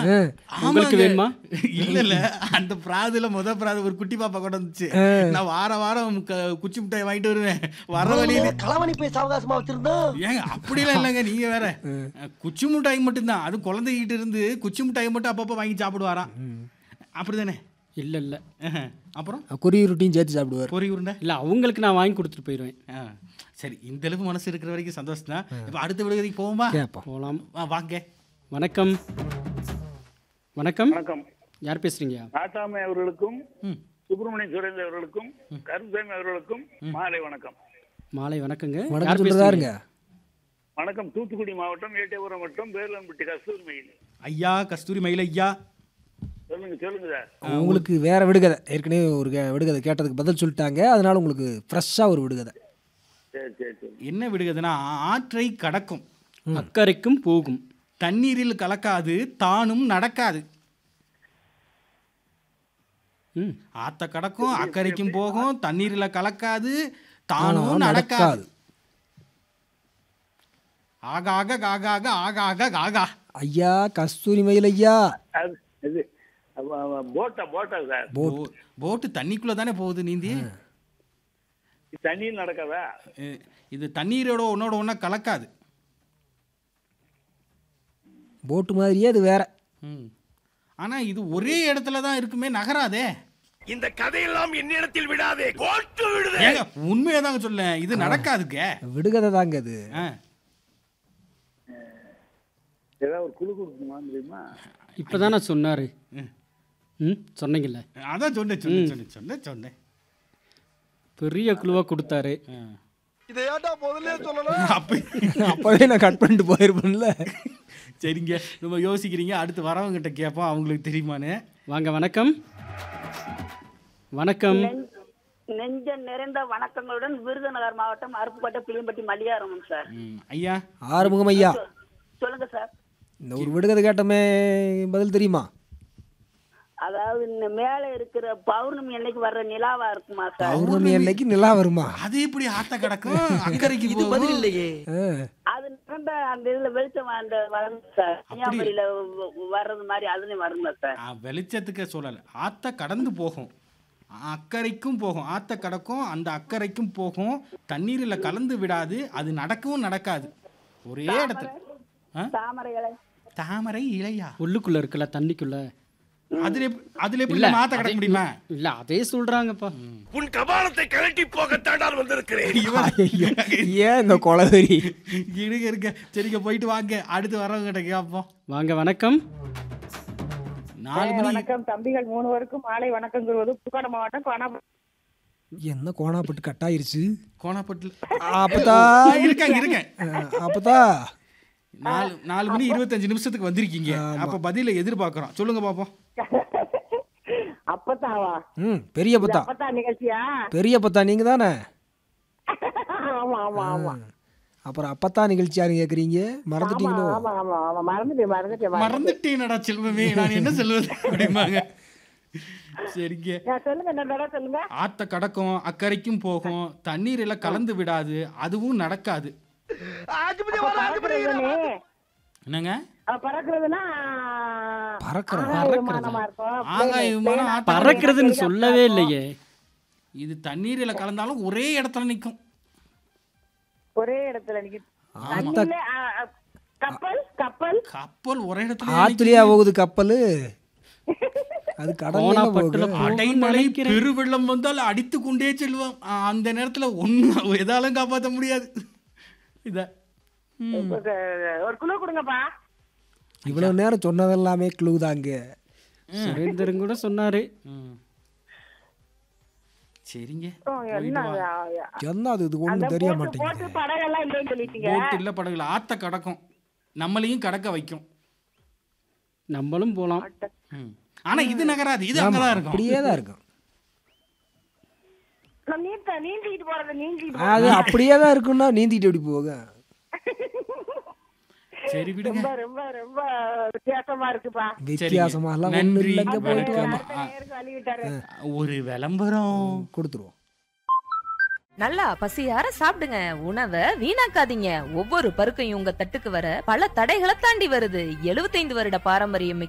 உங்களுக்கு வேணுமா இல்ல இல்ல அந்த பிராதுல முத பிராது ஒரு குட்டி பாப்பா கொண்டு வந்துச்சு நான் வார வாரம் க- குச்சி மிட்டாய் வாங்கிட்டு வருவேன் வர வழியில களவணி போய் சாவகாசமா வச்சிருந்தோம் ஏங்க அப்படிலாம் இல்லைங்க நீங்க வேற குச்சி மிட்டாய் மட்டும்தான் அது குழந்தைகிட்ட இருந்து குச்சி மிட்டாய் மட்டும் அப்பப்போ வாங்கி சாப்பிடுவாராம் அப்படிதானே இல்ல இல்ல அப்புறம் குறி ரொட்டியும் சேர்த்து சாப்பிடுவார் பொறி உருண்டை இல்ல அவங்களுக்கு நான் வாங்கி கொடுத்துட்டு போயிடுவேன் ஆ, சரி இந்த அளவு மனசு இருக்கிற வரைக்கும் சந்தோஷம் தான் இப்போ அடுத்த விடுகதைக்கு போவோமா கேட்போம் போலாம் வா, வாங்க வணக்கம் வணக்கம் வணக்கம் யார் பேசுறீங்க நாட்டாமை அவர்களுக்கும் ம். சுப்பிரமணிய சுரேந்திர அவர்களுக்கும் கருப்பசாமி அவர்களுக்கும் மாலை வணக்கம் மாலை வணக்கங்க வணக்கம் யார் சொல்றதாருங்க பேசுறீங்க வணக்கம் தூத்துக்குடி மாவட்டம் ஏட்டயபுரம் வட்டம் பேர்லம்பட்டி கஸ்தூரி மயில் ஐயா கஸ்தூரி மயில் ஐயா சொல்லுங்க சொல்லுங்க சார் உங்களுக்கு வேற விடுகதை ஏற்கனவே ஒரு கே- விடுகதை கேட்டதுக்கு பதில் சொல்லிட்டாங்க அதனால உங்களுக்கு ஃப்ரெஷ்ஷாக ஒரு விடுகதை சரி சரி சரி என்ன விடுகதைன்னா ஆற்றை கடக்கும் அக்கறைக்கும் போகும் தண்ணீரில் கலக்காது தானும் நடக்காது ம் ஆத்த கடக்கும் அக்கறைக்கும் போகும் தண்ணீரில் கலக்காது தானும் நடக்காது ஆக ஆக ஆக ஆக ஆக ஆக ஆகா ஐயா கஸ்தூரி மயில் ஐயா அது இது அவ- அவ போட்டா போட்டா சார் போ- போட்டு தண்ணிக்குள்ள தானே போகுது நீந்தி தண்ணியில் நடக்காதா அஹ் இது தண்ணீரோட ஒன்னோட ஒன்றா கலக்காது போட்டு மாதிரியே அது வேற ம். ஆனா இது ஒரே இடத்துல தான் இருக்குமே நகராதே இந்த கதையெல்லாம் என்னிடத்தில் விடாதே கோட்டு விடுதே ஏங்க உண்மையை தாங்க சொல்லேன் இது நடக்காதுங்க விடுகதை தாங்க அது ஆ. ஏதாவது ஒரு குழு கொடுக்குமா தெரியுமா இப்பதான் நான் சொன்னாரு ம் சொன்னீங்கல்ல அதான் சொன்னேன் சொன்னேன் சொன்னேன் சொன்னேன் சொன்னேன் பெரிய குழுவா கொடுத்தாரு ஆ. இதை ஏன்டா முதல்ல சொல்லணும் அப்ப அப்போவே நான் கட் பண்ணிட்டு போயிருப்பேன்ல சரிங்க ரொம்ப யோசிக்கிறீங்க அடுத்து வரவங்கிட்ட கேட்போம் அவங்களுக்கு தெரியுமான்னு வாங்க வணக்கம் வணக்கம் நெஞ்ச நிறைந்த வணக்கங்களுடன் விருதுநகர் மாவட்டம் அருப்புக்கோட்டை புளியம்பட்டி மல்லிகாரமன் சார் ம், ஐயா ஆறுமுகம் ஐயா சொல்லுங்க சார் இந்த ஒரு விடுகதை கேட்டோமே பதில் தெரியுமா அதாவது இந்த மேல இருக்கிற பௌர்ணமி அன்னைக்கு வர்ற நிலாவா இருக்குமா சார் பௌர்ணமி அன்னைக்கு நிலா வருமா அது எப்படி ஆத்த கிடக்கும் அக்கறைக்கு இது பதில் போகும் இல்லையே ஆ, அது நிறந்த அந்த இதுல வெளிச்சம் அந்த வருங்க சார் கன்னியாகுமரியில வ- வர்றது மாதிரி அதுலயும் வருங்க சார் ஆ, வெளிச்சத்துக்கு சொல்லலை ஆத்த கடந்து போகும் அக்கறைக்கும் போகும் ஆத்த கடக்கும் அந்த அக்கறைக்கும் போகும் தண்ணீரில் கலந்து விடாது அது நடக்கவும் நடக்காது ஒரே இடத்துல ஆ? தாமரை இலை தாமரை இலையா உள்ளுக்குள்ள இருக்குல்ல தண்ணிக்குள்ள அதுல எப்- அதுல எப்படி இல்ல, மாத்த கடக்க அதே- முடியுமா இல்ல அதே சொல்றாங்கப்பா உன் கபாலத்தை கழட்டி போகத்தாண்டால் வந்திருக்கிறேன் ஐயோ, ஏன் இந்த கொலவெறி இருங்க இருங்க சரிங்க போயிட்டு வாங்க அடுத்து வரவங்கிட்ட கேட்போம் வாங்க வணக்கம் நாலு மணி வணக்கம் தம்பிகள் மூணுவருக்கும் மாலை வணக்கங்கிறது புதுக்கோட்டை மாவட்டம் கோணாபுரம் என்ன கோணாப்பட்டு கட்டாயிருச்சு கோணப்பட்டில் அப்பதா இருக்கேன் இருக்கேன் அப்பதா நாலு நாலு மணி இருபத்தஞ்சு நிமிஷத்துக்கு வந்திருக்கீங்க அப்ப பதில எதிர்பார்க்கறோம் சொல்லுங்க பாப்போம் அப்பத்தாவா ம் பெரிய பத்தா அப்பத்தா நிகழ்ச்சியா பெரிய பத்தா நீங்க தானே ஆமா ஆமா ஆமா அப்புறம் அப்பத்தா நிகழ்ச்சி யாரும் கேட்குறீங்க மறந்துட்டீங்களோ ஆமா ஆமா ஆமா மறந்துட்டேன் மறந்துட்டேன் மறந்துட்டேன். மறந்துட்டேனடா செல்வமே நான் என்ன சொல்லுவது அப்படிம்பாங்க சரிங்க ஆ, சொல்லுங்க என்ன தடவை சொல்லுங்க ஆத்த கடக்கும் அக்கறைக்கும் போகும் தண்ணீரில கலந்து விடாது அதுவும் நடக்காது பறக்கிறதுனே என்னங்க பறக்கிறதுனா பறக்கிறதா? ஆகாய விமானமா இருக்கும் ஆகாய விமானம் ஆத்த பறக்கிறதுன்னு சொல்லவே இல்லையே இது தண்ணீரில கலந்தாலும் ஒரே இடத்துல நிக்கும் ஒரே இடத்துல நிக்குது ஆத்த தண்ணியில, ஆ, ஆ, கப்பல் கப்பல் கப்பல் ஒரே இடத்துல ஆத்துலயா போகுது கப்பல் அது கடல்ல கோணாப்பட்டுல போகுது போகும்னு அடைமழை நினைக்கிறேன். பெருவெள்ளம் வந்தால் அடித்து கொண்டே செல்வோம் ஆ, அந்த நேரத்துல ஒன்னும் எதாலும் காப்பாற்ற முடியாது இத ஒரு குழு கொடுங்கப்பா இவ்வளவு நேரம் சொன்னதெல்லாமே க்ளூ தாங்க சுரேந்தரன் கூட சொன்னாரு ம். சரிங்க ஓ, என்ன ஆ, ஆ, என்ன அது இது அந்த ஒண்ணும் தெரிய போட்டு மாட்டேங்குது போட்டு படகெல்லாம் இல்லைன்னு சொல்லிட்டீங்க போட்டு இல்ல படகுல ஆத்த கடக்கும் நம்மளையும் கடக்க வைக்கும் நம்மளும் போலாம் ம். ஆனா இது நகராது இது அங்கதான் இருக்கும் அப்படியே தான் இருக்கும் நான் நீந்த நீந்திக்கிட்டு போறது நீந்திக்கிட்டு அது அப்படியே தான் இருக்கும்னா நீந்திட்டு எப்படி போக சரி விடுங்க ரொம்ப ரொம்ப ரொம்ப வித்தியாசமா இருக்குப்பா வித்தியாசமா எல்லாம் ஒண்ணும் நன்றி இல்லைங்க போயிட்டு வாங்க வணக்கம். ஆ, நேருக்கு அள்ளி விட்டாரு ஒரு விளம்பரம் கொடுத்துருவோம் நல்லா பசியார சாப்பிடுங்க உணவை வீணாக்காதீங்க ஒவ்வொரு பருக்கையும் உங்க தட்டுக்கு வர பல தடைகளை தாண்டி வருது 75 வருட பாரம்பரியம் மிக்க